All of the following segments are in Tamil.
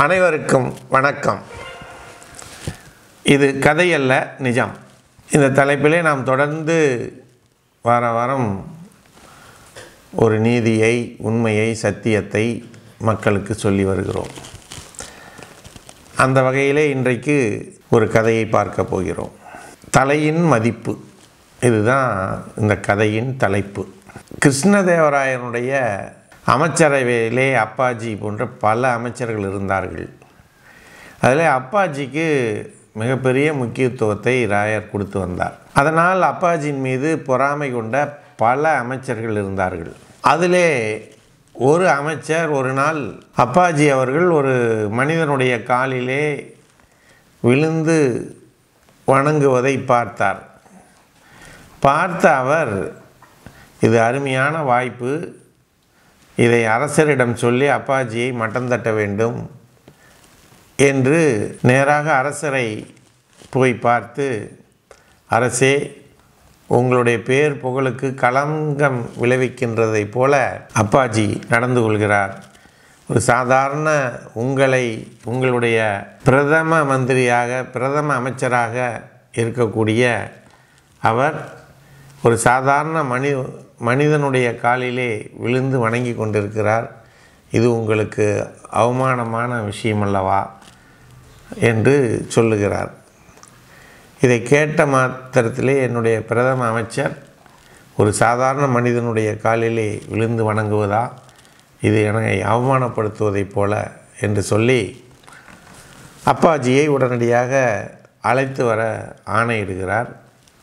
அனைவருக்கும் வணக்கம் இது கதையல்ல நிஜம் இந்த தலைப்பிலே நாம் தொடர்ந்து வார வாரம் ஒரு நீதியை உண்மையை சத்தியத்தை மக்களுக்கு சொல்லி வருகிறோம் அந்த வகையிலே இன்றைக்கு ஒரு கதையை பார்க்க போகிறோம் தலையின் மதிப்பு இதுதான் இந்த கதையின் தலைப்பு கிருஷ்ணதேவராயனுடைய அமைச்சரவையிலே அப்பாஜி போன்ற பல அமைச்சர்கள் இருந்தார்கள் அதில் அப்பாஜிக்கு மிகப்பெரிய முக்கியத்துவத்தை ராயர் கொடுத்து வந்தார் அதனால் அப்பாஜியின் மீது பொறாமை கொண்ட பல அமைச்சர்கள் இருந்தார்கள் அதிலே ஒரு அமைச்சர் ஒரு நாள் அப்பாஜி அவர்கள் ஒரு மனிதனுடைய காலிலே விழுந்து வணங்குவதை பார்த்தார் பார்த்த அவர் இது அருமையான வாய்ப்பு இதை அரசரிடம் சொல்லி அப்பாஜியை மட்டம் தட்ட வேண்டும் என்று நேராக அரசரை போய் பார்த்து அரசே உங்களுடைய பேர் புகழுக்கு களங்கம் விளைவிக்கின்றதைப் போல அப்பாஜி நடந்து கொள்கிறார் ஒரு சாதாரண உங்களை உங்களுடைய பிரதம மந்திரியாக பிரதம அமைச்சராக இருக்கக்கூடிய அவர் ஒரு சாதாரண மனி மனிதனுடைய காலிலே விழுந்து வணங்கி கொண்டிருக்கிறார் இது உங்களுக்கு அவமானமான விஷயம் அல்லவா என்று சொல்லுகிறார் இதை கேட்ட மாத்திரத்திலே என்னுடைய பிரதம அமைச்சர் ஒரு சாதாரண மனிதனுடைய காலிலே விழுந்து வணங்குவதா இது என்னை அவமானப்படுத்துவதைப் போல என்று சொல்லி அப்பாஜியை உடனடியாக அழைத்து வர ஆணையிடுகிறார்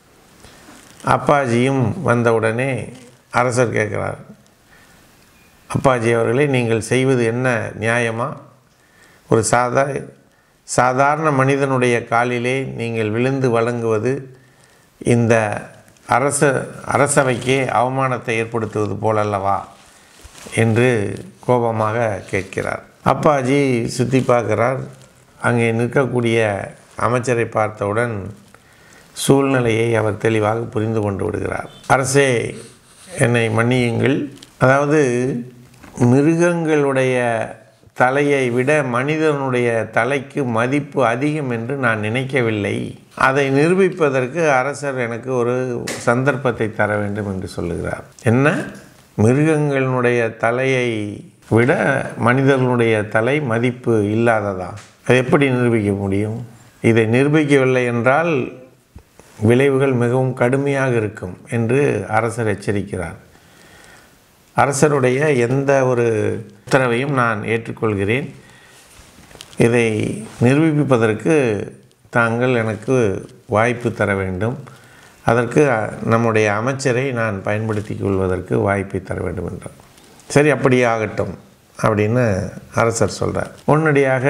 அப்பாஜியும் வந்தவுடனே அரசர் கேட்குறார் அப்பாஜி அவர்களே நீங்கள் செய்வது என்ன நியாயமா ஒரு சாதா சாதாரண மனிதனுடைய காலிலே நீங்கள் விழுந்து வழங்குவது இந்த அரச அரசவைக்கே அவமானத்தை ஏற்படுத்துவது போலல்லவா என்று கோபமாக கேட்கிறார் அப்பாஜி சுற்றி பார்க்கிறார் அங்கே நிற்கக்கூடிய அமைச்சரை பார்த்தவுடன் சூழ்நிலையை அவர் தெளிவாக புரிந்து கொண்டு விடுகிறார் அரசே என்னை மன்னியுங்கள் அதாவது மிருகங்களுடைய தலையை விட மனிதனுடைய தலைக்கு மதிப்பு அதிகம் என்று நான் நினைக்கவில்லை அதை நிரூபிப்பதற்கு அரசர் எனக்கு ஒரு சந்தர்ப்பத்தை தர வேண்டும் என்று சொல்லுகிறார் என்ன மிருகங்களுடைய தலையை விட மனிதர்களுடைய தலை மதிப்பு இல்லாததா அதை எப்படி நிரூபிக்க முடியும் இதை நிரூபிக்கவில்லை என்றால் விளைவுகள் மிகவும் கடுமையாக இருக்கும் என்று அரசர் எச்சரிக்கிறார் அரசருடைய எந்த ஒரு உத்தரவையும் நான் ஏற்றுக்கொள்கிறேன் இதை நிரூபிப்பதற்கு தாங்கள் எனக்கு வாய்ப்பு தர வேண்டும் அதற்கு நம்முடைய அமைச்சரை நான் பயன்படுத்தி கொள்வதற்கு வாய்ப்பை தர வேண்டும் என்றார் சரி அப்படியே ஆகட்டும் அப்படின்னு அரசர் சொல்கிறார் உடனடியாக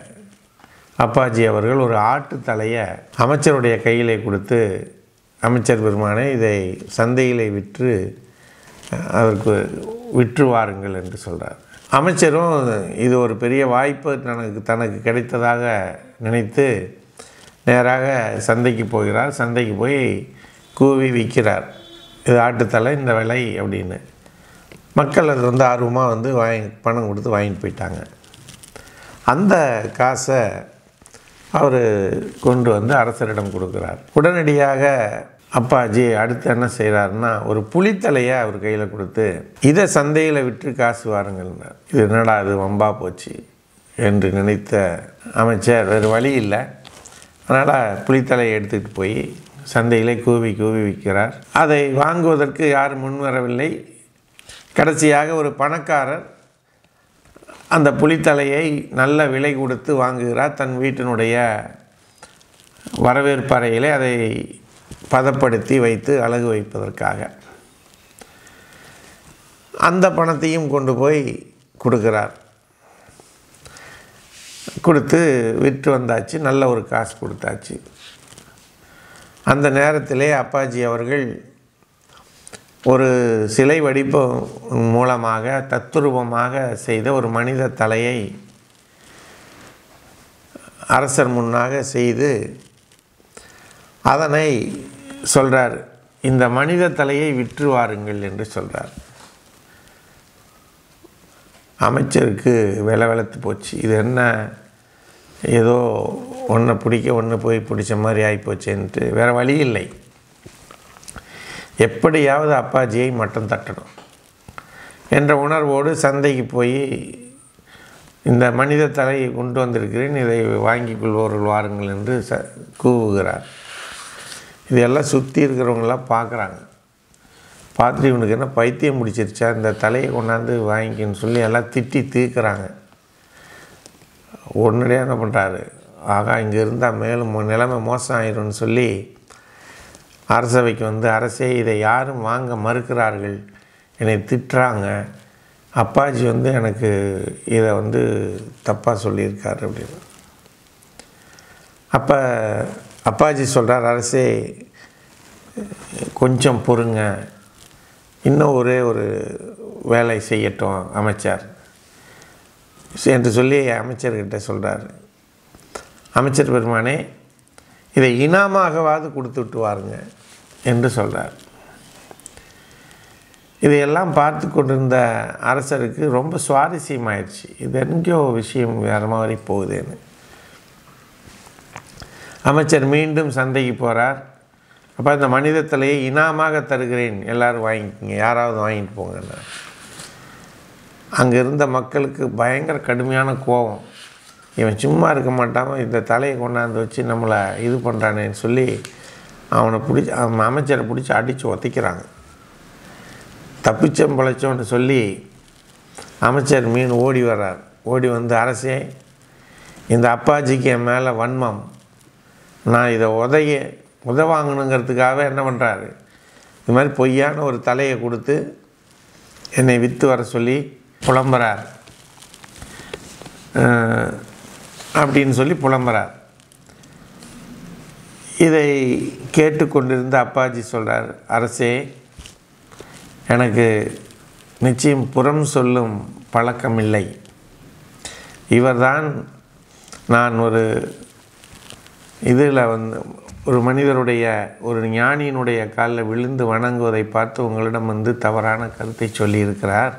அப்பாஜி அவர்கள் ஒரு ஆட்டு தலையை அமைச்சருடைய கையிலே கொடுத்து அமைச்சர் பெருமானே இதை சந்தையிலே விற்று அதற்கு விற்று வாருங்கள் என்று சொல்கிறார் அமைச்சரும் இது ஒரு பெரிய வாய்ப்பு தனக்கு தனக்கு கிடைத்ததாக நினைத்து நேராக சந்தைக்கு போகிறார் சந்தைக்கு போய் கூவி விற்கிறார் இது ஆட்டுத்தலை இந்த விலை அப்படின்னு மக்கள் அது வந்து ஆர்வமாக வந்து வாங்கி பணம் கொடுத்து வாங்கிட்டு போயிட்டாங்க அந்த காசை அவர் கொண்டு வந்து அரசரிடம் கொடுக்குறார் உடனடியாக அப்பாஜி அடுத்து என்ன செய்கிறாருன்னா ஒரு புளித்தலையை அவர் கையில் கொடுத்து இதை சந்தையில் விற்று காசு வாருங்கள்னார் இது என்னடா இது வம்பா போச்சு என்று நினைத்த அமைச்சர் வேறு வழி இல்லை அதனால் புளித்தலையை எடுத்துகிட்டு போய் சந்தையிலே கூவி கூவி விற்கிறார் அதை வாங்குவதற்கு யாரும் முன்வரவில்லை கடைசியாக ஒரு பணக்காரர் அந்த புலித்தலையை நல்ல விலை கொடுத்து வாங்குகிறார் தன் வீட்டினுடைய வரவேற்பறையிலே அதை பதப்படுத்தி வைத்து அழகு வைப்பதற்காக அந்த பணத்தையும் கொண்டு போய் கொடுக்குறார் கொடுத்து விற்று வந்தாச்சு நல்ல ஒரு காசு கொடுத்தாச்சு அந்த நேரத்திலே அப்பாஜி அவர்கள் ஒரு சிலை வடிப்பு மூலமாக தத்துரூபமாக செய்த ஒரு மனித தலையை அரசர் முன்னாக செய்து அதனை சொல்கிறார் இந்த மனித தலையை விற்று வாருங்கள் என்று சொல்கிறார் அமைச்சருக்கு வில வெளத்து போச்சு இது என்ன ஏதோ ஒன்றை பிடிக்க ஒன்று போய் பிடிச்ச மாதிரி ஆகிப்போச்சேன்ட்டு வேறு வழி இல்லை எப்படியாவது அப்பாஜியை மட்டம் தட்டணும் என்ற உணர்வோடு சந்தைக்கு போய் இந்த மனித தலையை கொண்டு வந்திருக்கிறேன் இதை வாங்கிக் கொள்வோர்கள் வாருங்கள் என்று ச கூவுகிறார் இதெல்லாம் சுற்றி இருக்கிறவங்களாம் பார்க்குறாங்க பார்த்துட்டு இவனுக்கு என்ன பைத்தியம் முடிச்சிருச்சா இந்த தலையை கொண்டாந்து வாங்கிக்கன்னு சொல்லி எல்லாம் திட்டி தீர்க்குறாங்க உடனடியாக என்ன பண்ணுறாரு ஆகா இங்கே இருந்தால் மேலும் மோ- நிலைமை மோசம் ஆயிரும்னு சொல்லி அரசவைக்கு வந்து அரசே இதை யாரும் வாங்க மறுக்கிறார்கள் என்னை திட்டுறாங்க அப்பாஜி வந்து எனக்கு இதை வந்து தப்பாக சொல்லியிருக்காரு அப்படின்னு அப்போ அப்பாஜி சொல்கிறார் அரசே கொஞ்சம் பொறுங்க இன்னும் ஒரே ஒரு வேலை செய்யட்டும் அமைச்சர் என்று சொல்லி அமைச்சர்கிட்ட சொல்கிறார் அமைச்சர் பெருமானே இதை இனாமாகவாது கொடுத்துட்டு வாருங்க என்று சொல்கிறார் இதையெல்லாம் பார்த்து கொண்டிருந்த அரசருக்கு ரொம்ப சுவாரஸ்யமாயிடுச்சு இது எங்கேயோ விஷயம் வேறு மாதிரி போகுதுன்னு அமைச்சர் மீண்டும் சந்தைக்கு போகிறார் அப்போ இந்த மனித தலையை இனாமாக தருகிறேன் எல்லாரும் வாங்கிக்கோங்க யாராவது வாங்கிட்டு போங்கன்னு அங்கே இருந்த மக்களுக்கு பயங்கர கடுமையான கோபம் இவன் சும்மா இருக்க மாட்டாமல் இந்த தலையை கொண்டாந்து வச்சு நம்மளை இது பண்ணுறானேன்னு சொல்லி அவனை பிடிச்சி அவன் அமைச்சரை பிடிச்சி அடித்து உதைக்கிறாங்க தப்பிச்சம் பிழைச்சோன்னு சொல்லி அமைச்சர் மீன் ஓடி வர்றார் ஓடி வந்து அரசே இந்த அப்பாஜிக்கு என் மேலே வன்மம் நான் இதை உதைய உதவாங்கணுங்கிறதுக்காக என்ன பண்ணுறாரு இது மாதிரி பொய்யான ஒரு தலையை கொடுத்து என்னை விற்று வர சொல்லி புலம்புறார் அஹ், அப்படின்னு சொல்லி புலம்புறார் இதை கேட்டுக்கொண்டிருந்த அப்பாஜி சொல்கிறார் அரசே எனக்கு நிச்சயம் புறம் சொல்லும் பழக்கமில்லை இவர்தான் நான் ஒரு இதில் வந்து ஒரு மனிதருடைய ஒரு ஞானியினுடைய காலில் விழுந்து வணங்குவதை பார்த்து உங்களிடம் வந்து தவறான கருத்தை சொல்லியிருக்கிறார்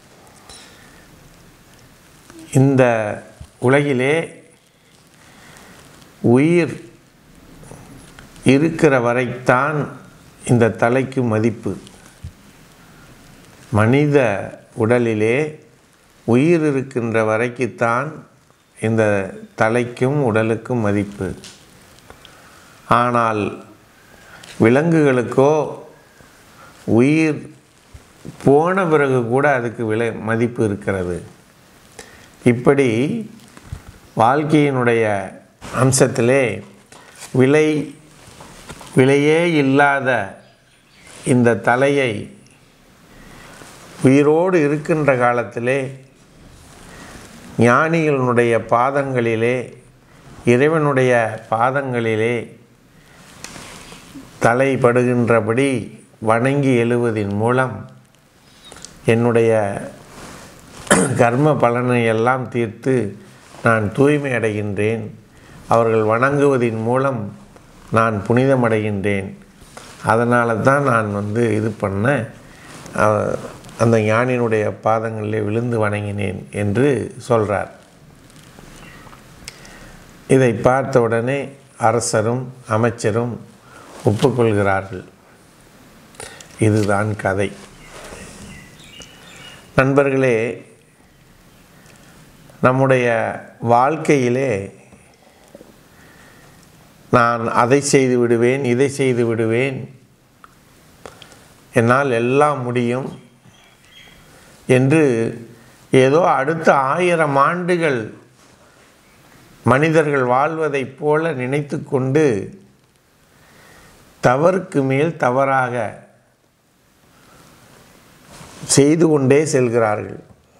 இந்த உலகிலே உயிர் இருக்கிற வரைத்தான் இந்த தலைக்கு மதிப்பு மனித உடலிலே உயிர் இருக்கின்ற வரைக்குத்தான் இந்த தலைக்கும் உடலுக்கும் மதிப்பு ஆனால் விலங்குகளுக்கோ உயிர் போன பிறகு கூட அதுக்கு விலை மதிப்பு இருக்கிறது இப்படி வாழ்க்கையினுடைய அம்சத்திலே விலை விலையே இல்லாத இந்த தலையை உயிரோடு இருக்கின்ற காலத்திலே ஞானிகளினுடைய பாதங்களிலே இறைவனுடைய பாதங்களிலே தலைப்படுகின்றபடி வணங்கி எழுவதின் மூலம் என்னுடைய கர்ம பலனை எல்லாம் தீர்த்து நான் தூய்மை அடைகின்றேன் அவர்கள் வணங்குவதின் மூலம் நான் புனிதமடைகின்றேன் அதனால தான் நான் வந்து இது பண்ண அஹ், அந்த ஞானியினுடைய பாதங்களிலே விழுந்து வணங்கினேன் என்று சொல்கிறார் இதை பார்த்த உடனே அரசரும் அமைச்சரும் ஒப்புக்கொள்கிறார்கள் இதுதான் கதை நண்பர்களே நம்முடைய வாழ்க்கையிலே நான் அதை செய்து விடுவேன் இதை செய்து விடுவேன் என்னால் எல்லாம் முடியும் என்று ஏதோ அடுத்த ஆயிரம் ஆண்டுகள் மனிதர்கள் வாழ்வதைப் போல நினைத்து கொண்டு தவறுக்கு மேல் தவறாக செய்து கொண்டே செல்கிறார்கள்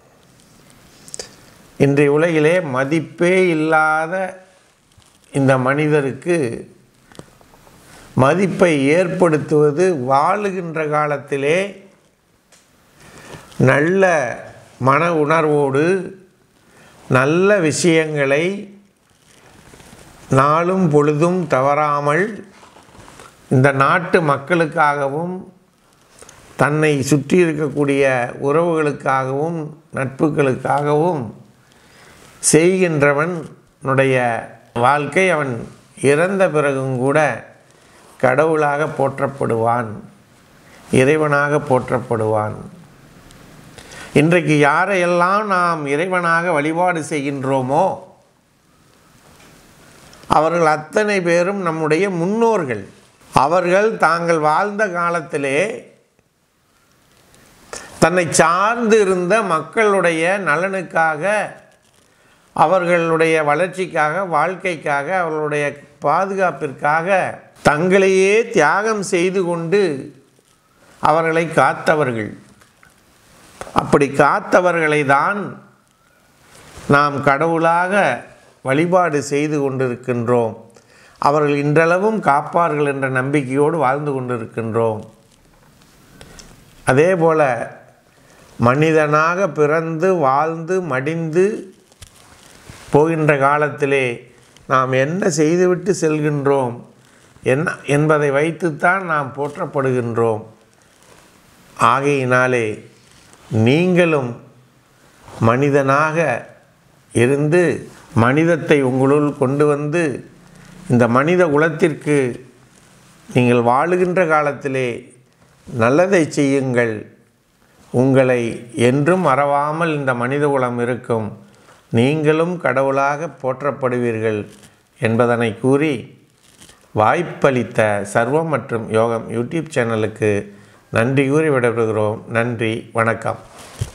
இன்றைய உலகிலே மதிப்பே இல்லாத இந்த மனிதருக்கு மதிப்பை ஏற்படுத்துவது வாழுகின்ற காலத்திலே நல்ல மன உணர்வோடு நல்ல விஷயங்களை நாளும் பொழுதும் தவறாமல் இந்த நாட்டு மக்களுக்காகவும் தன்னை சுற்றி இருக்கக்கூடிய உறவுகளுக்காகவும் நட்புகளுக்காகவும் செய்கின்றவனுடைய வாழ்க்கை அவன் இறந்த பிறகும் கூட கடவுளாக போற்றப்படுவான் இறைவனாக போற்றப்படுவான் இன்றைக்கு யாரையெல்லாம் நாம் இறைவனாக வழிபாடு செய்கின்றோமோ அவர்கள் அத்தனை பேரும் நம்முடைய முன்னோர்கள் அவர்கள் தாங்கள் வாழ்ந்த காலத்திலே தன்னை சார்ந்து இருந்த மக்களுடைய நலனுக்காக அவர்களுடைய வளர்ச்சிக்காக வாழ்க்கைக்காக அவர்களுடைய பாதுகாப்பிற்காக தங்களையே தியாகம் செய்து கொண்டு அவர்களை காத்தவர்கள் அப்படி காத்தவர்களை தான் நாம் கடவுளாக வழிபாடு செய்து கொண்டிருக்கின்றோம் அவர்கள் இன்றளவும் காப்பார்கள் என்ற நம்பிக்கையோடு வாழ்ந்து கொண்டிருக்கின்றோம் அதே போல மனிதனாக பிறந்து வாழ்ந்து மடிந்து போகின்ற காலத்திலே நாம் என்ன செய்துவிட்டு செல்கின்றோம் என்ன என்பதை வைத்துத்தான் நாம் போற்றப்படுகின்றோம் ஆகையினாலே நீங்களும் மனிதனாக இருந்து மனிதத்தை உங்களுள் கொண்டு வந்து இந்த மனித குலத்திற்கு நீங்கள் வாழுகின்ற காலத்திலே நல்லதை செய்யுங்கள் உங்களை என்றும் மறவாமல் இந்த மனித குலம் இருக்கும் நீங்களும் கடவுளாக போற்றப்படுவீர்கள் என்பதனை கூறி வாய்ப்பளித்த சர்வம் மற்றும் யோகம் யூடியூப் சேனலுக்கு நன்றி கூறி விடைபெறுகிறோம் நன்றி வணக்கம்